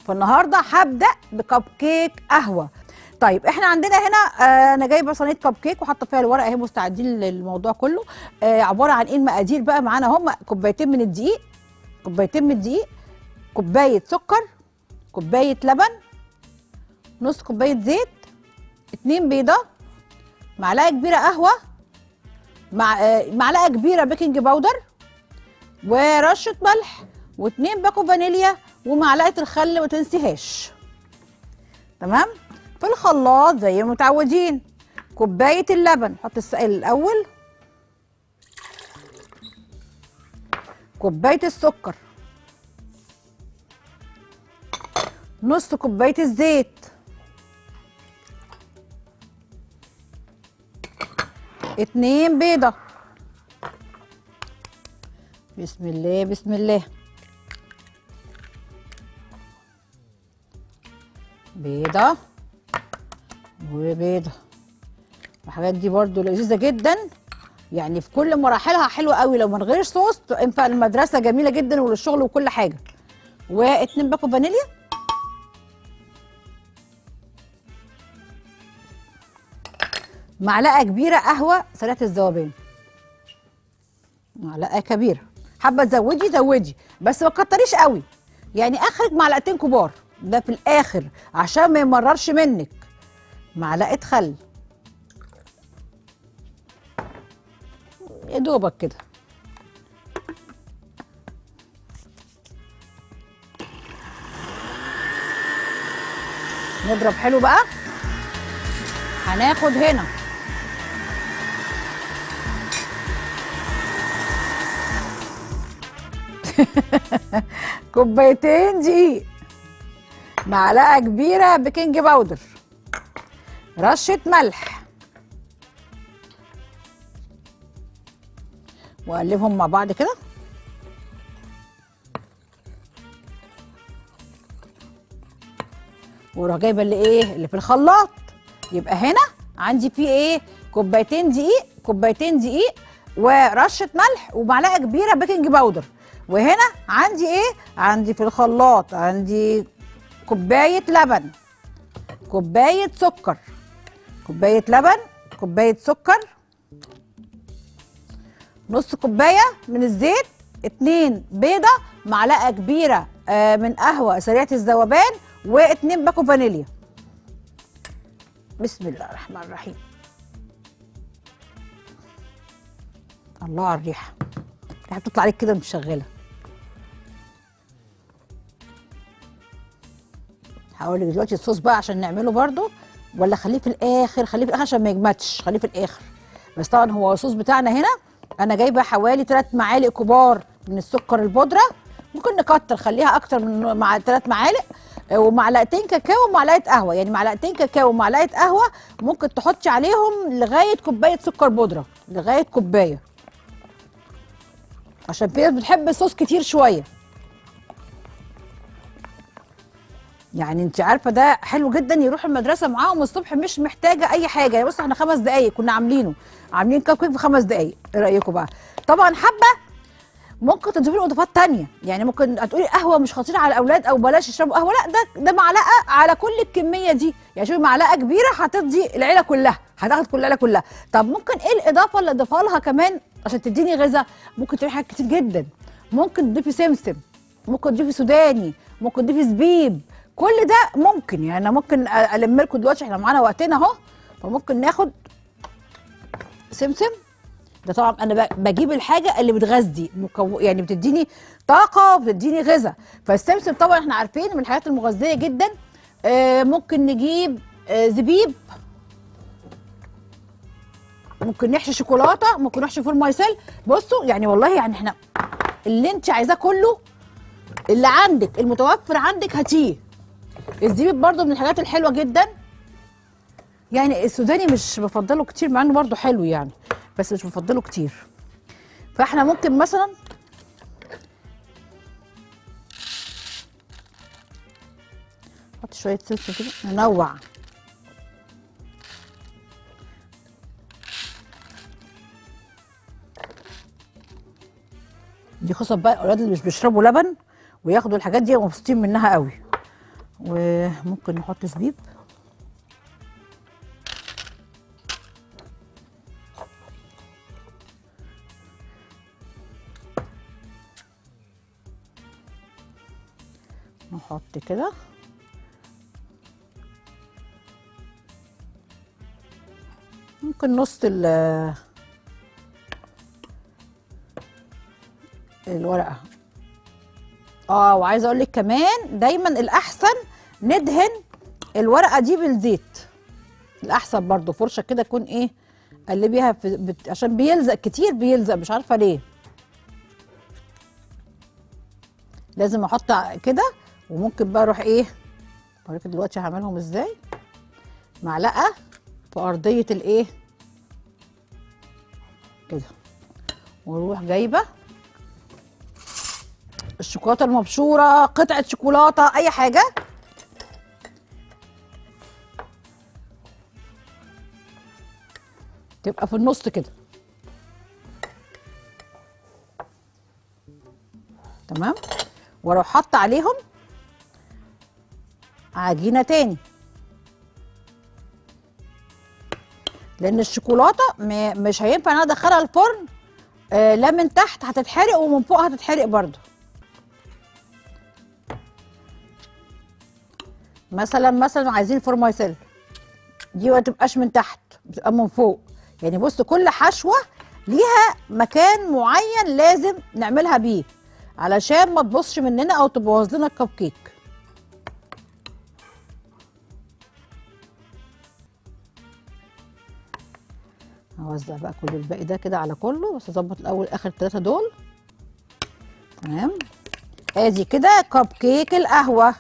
فالنهارده هبدا بكب كيك قهوه طيب احنا عندنا هنا آه انا جايبه صينيه كب كيك وحاطه فيها الورقه اهي مستعدين للموضوع كله آه عباره عن ايه المقادير بقى معانا هم كوبايتين من الدقيق كوبايتين من الدقيق كوبايه سكر كوبايه لبن نص كوبايه زيت اتنين بيضه معلقه كبيره قهوه مع آه معلقه كبيره بيكنج باودر ورشه ملح واتنين باكو فانيليا ومعلقه الخل ما تنسيهاش تمام في الخلاط زي ما متعودين كوبايه اللبن نحط السائل الاول كوبايه السكر نص كوبايه الزيت اتنين بيضه بسم الله بسم الله بيضة وبيضة الحاجات دي برضو لذيذة جدا يعني في كل مراحلها حلوة قوي لو من غير صوص تنفع المدرسة جميلة جدا وللشغل وكل حاجة واتنين باكو فانيليا معلقة كبيرة قهوة سريعة الذوبان معلقة كبيرة حابة تزودي زودي بس ما تكتريش قوي يعني اخرك معلقتين كبار ده في الاخر عشان ما يمررش منك معلقه خل يا دوبك كده نضرب حلو بقى هناخد هنا كوبايتين دقيق معلقه كبيره بيكنج باودر رشه ملح واقلبهم مع بعض كده واروح جايبه اللي ايه اللي في الخلاط يبقى هنا عندي فيه ايه كوبايتين دقيق كوبايتين دقيق ورشه ملح ومعلقه كبيره بيكنج باودر وهنا عندي ايه عندي في الخلاط عندي كوبايه لبن كوبايه سكر كوبايه لبن كوبايه سكر نص كوبايه من الزيت اتنين بيضه معلقه كبيره آه من قهوه سريعه الذوبان واتنين باكو فانيليا بسم الله الرحمن الرحيم الله على الريحه الريحه بتطلع عليك كده مش شغاله هقول لك دلوقتي الصوص بقى عشان نعمله برده ولا خليه في الاخر خليه في الاخر عشان ما يجمدش خليه في الاخر بس طبعا هو الصوص بتاعنا هنا انا جايبه حوالي 3 معالق كبار من السكر البودره ممكن نكتر خليها اكتر من مع 3 معالق ومعلقتين كاكاو ومعلقه قهوه يعني معلقتين كاكاو ومعلقه قهوه ممكن تحطي عليهم لغايه كوبايه سكر بودره لغايه كوبايه عشان في ناس بتحب الصوص كتير شويه يعني انت عارفه ده حلو جدا يروح المدرسه معاهم الصبح مش محتاجه اي حاجه يعني بص احنا خمس دقايق كنا عاملينه عاملين كاب كيك في خمس دقايق ايه رايكم بقى طبعا حبه ممكن تضيفي له اضافات تانية يعني ممكن هتقولي قهوه مش خطيره على الاولاد او بلاش يشربوا قهوه لا ده ده معلقه على كل الكميه دي يعني شوفي معلقه كبيره هتدي العيله كلها هتاخد كل العيله كلها طب ممكن ايه الاضافه اللي اضيفها لها كمان عشان تديني غذاء ممكن تعملي حاجات كتير جدا ممكن تضيفي سمسم ممكن تضيفي سوداني ممكن تضيفي زبيب كل ده ممكن يعني انا ممكن الم لكم دلوقتي احنا معانا وقتنا اهو فممكن ناخد سمسم ده طبعا انا بجيب الحاجه اللي بتغذي مكو... يعني بتديني طاقه وبتديني غذاء فالسمسم طبعا احنا عارفين من الحاجات المغذيه جدا آه ممكن نجيب آه زبيب ممكن نحشي شوكولاته ممكن نحشي فول مايسيل بصوا يعني والله يعني احنا اللي انت عايزاه كله اللي عندك المتوفر عندك هاتيه الزبيب برضو من الحاجات الحلوه جدا يعني السوداني مش بفضله كتير مع انه برضو حلو يعني بس مش بفضله كتير فاحنا ممكن مثلا نحط شويه سلسله كده ننوع دي خصوصا بقى الاولاد اللي مش بيشربوا لبن وياخدوا الحاجات دي مبسوطين منها قوي وممكن نحط زبيب نحط كده ممكن نص ال الورقه اه وعايزه اقول لك كمان دايما الاحسن ندهن الورقه دي بالزيت الاحسن برضو فرشه كده تكون ايه قلبيها في بت... عشان بيلزق كتير بيلزق مش عارفه ليه لازم احط كده وممكن بقى اروح ايه اوريك دلوقتي هعملهم ازاي معلقه في ارضيه الايه كده واروح جايبه الشوكولاته المبشوره قطعه شوكولاته اي حاجه تبقى في النص كده تمام واروح حاطه عليهم عجينه تاني لان الشوكولاته م- مش هينفع ان انا ادخلها الفرن آه لا من تحت هتتحرق ومن فوق هتتحرق برضو مثلا مثلا عايزين فورمايسيل دي ما تبقاش من تحت بتبقى من فوق يعني بص كل حشوه ليها مكان معين لازم نعملها بيه علشان ما تبصش مننا او تبوظ لنا الكب كيك هوزع بقى كل الباقي ده كده على كله بس اظبط الاول اخر ثلاثه دول تمام ادي كده كب كيك القهوه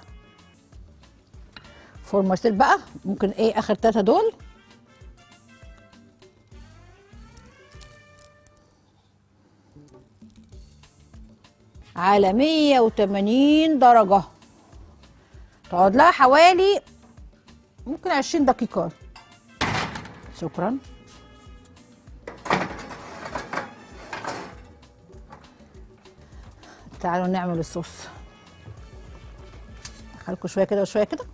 فورماسيل بقى ممكن ايه اخر ثلاثه دول على 180 درجة تقعد لها حوالي ممكن 20 دقيقة شكرا تعالوا نعمل الصوص خليكم شوية كده وشوية كده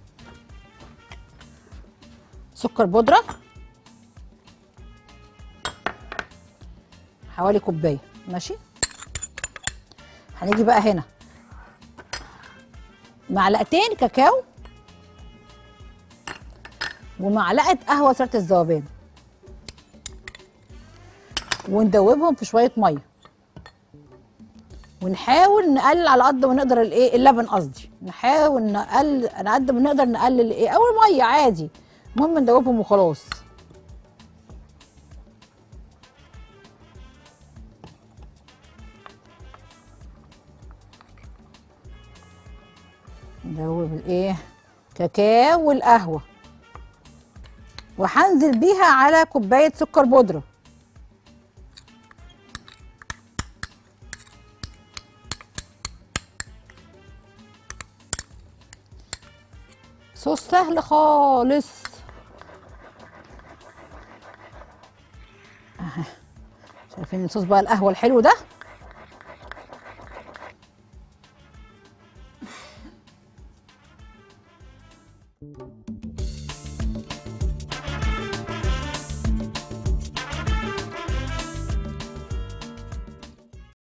سكر بودرة حوالي كوباية ماشي هنيجي بقى هنا معلقتين كاكاو ومعلقه قهوه سرعه الذوبان وندوبهم في شويه ميه ونحاول نقلل على قد ما نقدر الايه اللبن قصدي نحاول نقلل على قد ما نقدر نقلل ايه او الميه عادي المهم ندوبهم وخلاص ندوب الايه كاكاو والقهوه وهنزل بيها على كوبايه سكر بودره صوص سهل خالص أها. شايفين الصوص بقى القهوه الحلو ده